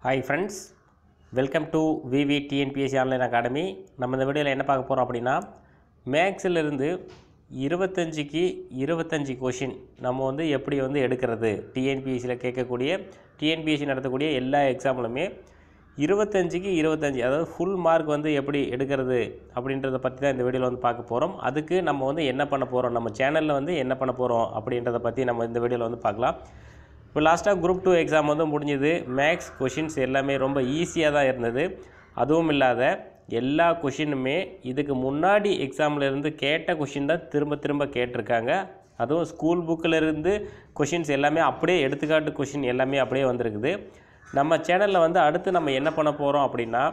hi friends welcome to VV TNPSC online academy நம்ம இந்த வீடியோவில் என்ன பார்க்க போகிறோம் அப்படின்னா மேக்ஸிலிருந்து இருபத்தஞ்சிக்கு இருபத்தஞ்சி கொஷின் நம்ம வந்து எப்படி வந்து எடுக்கிறது டிஎன்பிஎஸ்சியில் கேட்கக்கூடிய டிஎன்பிஎஸ்சி நடத்தக்கூடிய எல்லா எக்ஸாம்லுமே இருபத்தஞ்சிக்கு இருபத்தஞ்சி அதாவது ஃபுல் மார்க் வந்து எப்படி எடுக்கிறது அப்படின்றத பற்றி தான் இந்த வீடியோவில் வந்து பார்க்க போகிறோம் அதுக்கு நம்ம வந்து என்ன பண்ண போகிறோம் நம்ம சேனலில் வந்து என்ன பண்ண போகிறோம் அப்படின்றத பற்றி நம்ம இந்த வீடியோவில் வந்து பார்க்கலாம் இப்போ லாஸ்ட்டாக குரூப் டூ எக்ஸாம் வந்து முடிஞ்சுது மேக்ஸ் கொஷின்ஸ் எல்லாமே ரொம்ப ஈஸியாக தான் இருந்தது அதுவும் இல்லாத எல்லா கொஷினுமே இதுக்கு முன்னாடி எக்ஸாமில் இருந்து கேட்ட கொஷின் தான் திரும்ப திரும்ப கேட்டிருக்காங்க அதுவும் ஸ்கூல் புக்கில் இருந்து கொஷின்ஸ் எல்லாமே அப்படியே எடுத்துக்காட்டு கொஷின் எல்லாமே அப்படியே வந்திருக்குது நம்ம சேனலில் வந்து அடுத்து நம்ம என்ன பண்ண போகிறோம் அப்படின்னா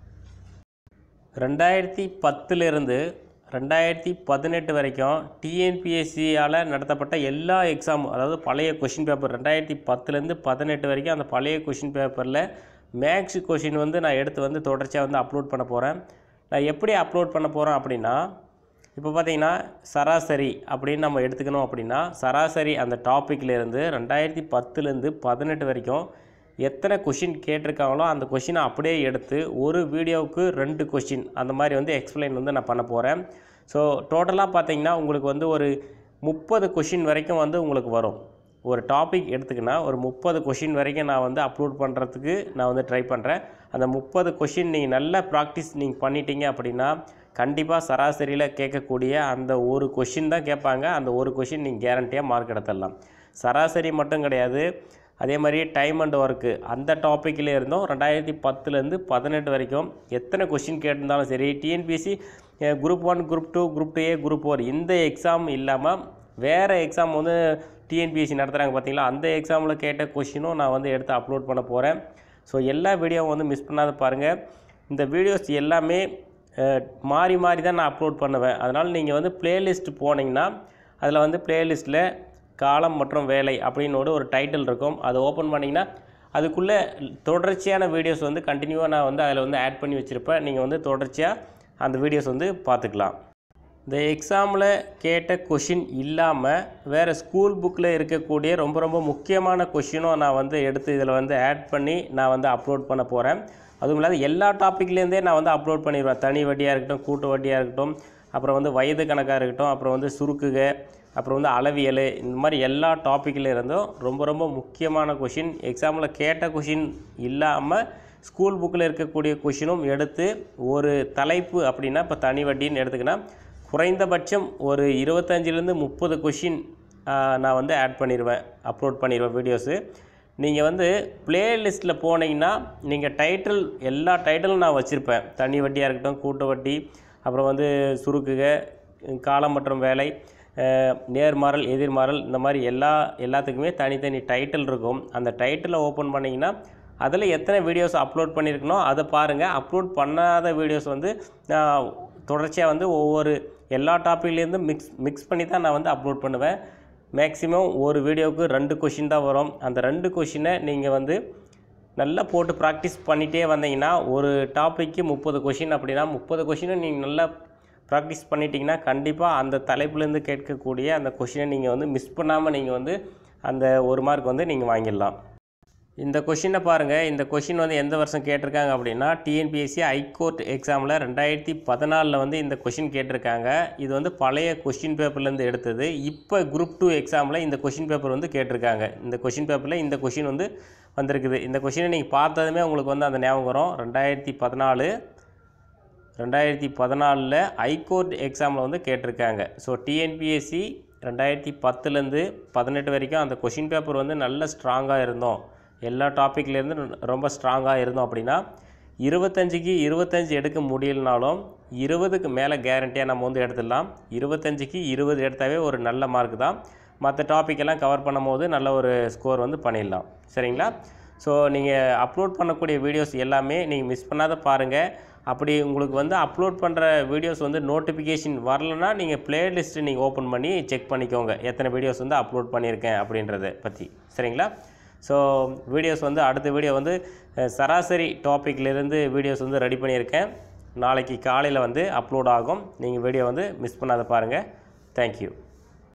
ரெண்டாயிரத்தி பத்துலேருந்து ரெண்டாயிரத்தி பதினெட்டு வரைக்கும் டிஎன்பிஎஸ்சியால் நடத்தப்பட்ட எல்லா எக்ஸாம் அதாவது பழைய கொஷின் பேப்பர் ரெண்டாயிரத்தி பத்துலேருந்து பதினெட்டு வரைக்கும் அந்த பழைய கொஷின் பேப்பரில் மேக்ஸ் கொஷின் வந்து நான் எடுத்து வந்து தொடர்ச்சியாக வந்து அப்லோட் பண்ண போகிறேன் நான் எப்படி அப்லோட் பண்ண போகிறேன் அப்படின்னா இப்போ பார்த்தீங்கன்னா சராசரி அப்படின்னு நம்ம எடுத்துக்கணும் அப்படின்னா சராசரி அந்த டாப்பிக்லேருந்து ரெண்டாயிரத்தி பத்துலேருந்து பதினெட்டு வரைக்கும் எத்தனை கொஷின் கேட்டிருக்காங்களோ அந்த கொஷினை அப்படியே எடுத்து ஒரு வீடியோவுக்கு ரெண்டு கொஷின் அந்த மாதிரி வந்து எக்ஸ்பிளைன் வந்து நான் பண்ண போகிறேன் ஸோ டோட்டலாக பார்த்தீங்கன்னா உங்களுக்கு வந்து ஒரு முப்பது கொஷின் வரைக்கும் வந்து உங்களுக்கு வரும் ஒரு டாபிக் எடுத்துக்கினா ஒரு முப்பது கொஷின் வரைக்கும் நான் வந்து அப்லோட் பண்ணுறதுக்கு நான் வந்து ட்ரை பண்ணுறேன் அந்த முப்பது கொஷின் நீங்கள் நல்லா ப்ராக்டிஸ் நீங்கள் பண்ணிட்டீங்க அப்படின்னா கண்டிப்பாக சராசரியில் கேட்கக்கூடிய அந்த ஒரு கொஷின் தான் கேட்பாங்க அந்த ஒரு கொஷின் நீங்கள் கேரண்டியாக மார்க் எடுத்துடலாம் சராசரி மட்டும் கிடையாது அதே மாதிரி டைம் அண்ட் ஒர்க்கு அந்த டாப்பிக்கில் இருந்தும் ரெண்டாயிரத்தி பத்துலேருந்து பதினெட்டு வரைக்கும் எத்தனை கொஷின் கேட்டிருந்தாலும் சரி TNPSC group one group two group two A group four இந்த எக்ஸாம் இல்லாமல் வேறு எக்ஸாம் வந்து டிஎன்பிஎஸ்சி நடத்துகிறாங்க பார்த்தீங்களா அந்த எக்ஸாமில் கேட்ட கொஷினும் நான் வந்து எடுத்து அப்லோட் பண்ண போகிறேன் ஸோ எல்லா வீடியோவும் வந்து மிஸ் பண்ணாத பாருங்கள் இந்த வீடியோஸ் எல்லாமே அஹ், மாறி மாறி தான் நான் அப்லோட் பண்ணுவேன் அதனால் நீங்கள் வந்து பிளேலிஸ்ட் போனீங்கன்னா அதில் வந்து பிளேலிஸ்ட்டில் காலம் மற்றும் வேலை அப்படின்னு ஒரு ஒரு டைட்டில் இருக்கும் அதை ஓப்பன் பண்ணிங்கன்னா அதுக்குள்ளே தொடர்ச்சியான வீடியோஸ் வந்து கண்டினியூவாக நான் வந்து அதில் வந்து ஆட் பண்ணி வச்சுருப்பேன் நீங்கள் வந்து தொடர்ச்சியாக அந்த வீடியோஸ் வந்து பார்த்துக்கலாம் இந்த எக்ஸாமில் கேட்ட கொஷின் இல்லாமல் வேறு ஸ்கூல் புக்கில் இருக்கக்கூடிய ரொம்ப ரொம்ப முக்கியமான கொஷினும் நான் வந்து எடுத்து இதில் வந்து ஆட் பண்ணி நான் வந்து அப்லோட் பண்ண போகிறேன் அதுவும் இல்லாத எல்லா டாப்பிக்லேருந்தே நான் வந்து அப்லோட் பண்ணிடுவேன் தனி வட்டியாக இருக்கட்டும் கூட்டு வட்டியாக இருக்கட்டும் அப்புறம் வந்து வயது கணக்காக இருக்கட்டும் அப்புறம் வந்து சுருக்குக அப்புறம் வந்து அளவியல் இந்த மாதிரி எல்லா டாப்பிக்கில் இருந்தும் ரொம்ப ரொம்ப முக்கியமான கொஷின் எக்ஸாமில் கேட்ட கொஷின் இல்லாமல் ஸ்கூல் புக்கில் இருக்கக்கூடிய கொஷினும் எடுத்து ஒரு தலைப்பு அப்படின்னா இப்போ தனி வட்டின்னு எடுத்துக்கினா குறைந்தபட்சம் ஒரு இருபத்தஞ்சிலேருந்து முப்பது கொஷின் நான் வந்து ஆட் பண்ணிடுவேன் அப்லோட் பண்ணிடுவேன் வீடியோஸு நீங்கள் வந்து பிளேலிஸ்ட்டில் போனீங்கன்னா நீங்கள் டைட்டில் எல்லா டைட்டிலும் நான் வச்சுருப்பேன் தனி வட்டியாக இருக்கட்டும் கூட்டு வட்டி அப்புறம் வந்து சுருக்குக காலம் மற்றும் வேலை அஹ், நேர்மாறல் எதிர்மாறல் இந்த மாதிரி எல்லா எல்லாத்துக்குமே தனித்தனி டைட்டில் இருக்கும் அந்த டைட்டிலை ஓப்பன் பண்ணிங்கன்னா அதில் எத்தனை வீடியோஸ் அப்லோட் பண்ணியிருக்கணும் அதை பாருங்கள் அப்லோட் பண்ணாத வீடியோஸ் வந்து நான் தொடர்ச்சியாக வந்து ஒவ்வொரு எல்லா டாப்பிக்லேருந்து மிக்ஸ் மிக்ஸ் பண்ணி தான் நான் வந்து அப்லோட் பண்ணுவேன் மேக்ஸிமம் ஒரு வீடியோவுக்கு ரெண்டு கொஷின் தான் வரும் அந்த ரெண்டு கொஷினை நீங்கள் வந்து நல்லா போட்டு ப்ராக்டிஸ் பண்ணிகிட்டே வந்தீங்கன்னா ஒரு டாப்பிக்கு முப்பது கொஷின் அப்படின்னா முப்பது கொஷினும் நீங்கள் நல்லா ப்ராக்டிஸ் பண்ணிட்டீங்கன்னா கண்டிப்பாக அந்த தலைப்புலேருந்து கேட்கக்கூடிய அந்த கொஷினை நீங்கள் வந்து மிஸ் பண்ணாமல் நீங்கள் வந்து அந்த ஒரு மார்க் வந்து நீங்கள் வாங்கிடலாம் இந்த கொஷினை பாருங்கள் இந்த கொஷின் வந்து எந்த வருஷம் கேட்டிருக்காங்க அப்படின்னா டிஎன்பிஎஸ்சி ஹைகோர்ட் எக்ஸாமில் ரெண்டாயிரத்தி பதினாலில் வந்து இந்த கொஷின் கேட்டிருக்காங்க இது வந்து பழைய கொஷின் பேப்பர்லேருந்து எடுத்தது இப்போ குரூப் டூ எக்ஸாமில் இந்த கொஷின் பேப்பர் வந்து கேட்டிருக்காங்க இந்த கொஷின் பேப்பரில் இந்த கொஷின் வந்து வந்திருக்குது இந்த கொஷினை நீங்கள் பார்த்ததுமே உங்களுக்கு வந்து அந்த ஞாபகம் வரும் ரெண்டாயிரத்தி பதினாலு ரெண்டாயிரத்தி பதினாலில் ஹைகோர்ட் எக்ஸாமில் வந்து கேட்டிருக்காங்க ஸோ டிஎன்பிஎஸ்சி ரெண்டாயிரத்தி பத்துலேருந்து பதினெட்டு வரைக்கும் அந்த கொஷின் பேப்பர் வந்து நல்ல ஸ்ட்ராங்காக இருந்தோம் எல்லா டாப்பிக்லேருந்து ரொம்ப ஸ்ட்ராங்காக இருந்தோம் அப்படின்னா இருபத்தஞ்சிக்கு இருபத்தஞ்சி எடுக்க முடியலனாலும் இருபதுக்கு மேலே கேரண்டியாக நம்ம வந்து எடுத்துடலாம் இருபத்தஞ்சிக்கு இருபது எடுத்தாவே ஒரு நல்ல மார்க் தான் மற்ற டாப்பிக்கெல்லாம் கவர் பண்ணும்போது நல்ல ஒரு ஸ்கோர் வந்து பண்ணிடலாம் சரிங்களா ஸோ நீங்கள் அப்லோட் பண்ணக்கூடிய வீடியோஸ் எல்லாமே நீங்கள் மிஸ் பண்ணாத பாருங்கள் அப்படி உங்களுக்கு வந்து அப்லோட் பண்ணுற வீடியோஸ் வந்து நோட்டிஃபிகேஷன் வரலன்னா நீங்கள் பிளேலிஸ்ட்டு நீங்கள் ஓப்பன் பண்ணி செக் பண்ணிக்கோங்க எத்தனை வீடியோஸ் வந்து அப்லோட் பண்ணியிருக்கேன் அப்படின்றத பற்றி சரிங்களா ஸோ வீடியோஸ் வந்து அடுத்த வீடியோ வந்து அஹ், சராசரி டாப்பிக்லேருந்து வீடியோஸ் வந்து ரெடி பண்ணியிருக்கேன் நாளைக்கு காலையில் வந்து அப்லோட் ஆகும் நீங்கள் வீடியோ வந்து மிஸ் பண்ணாத பாருங்கள் தேங்க்யூ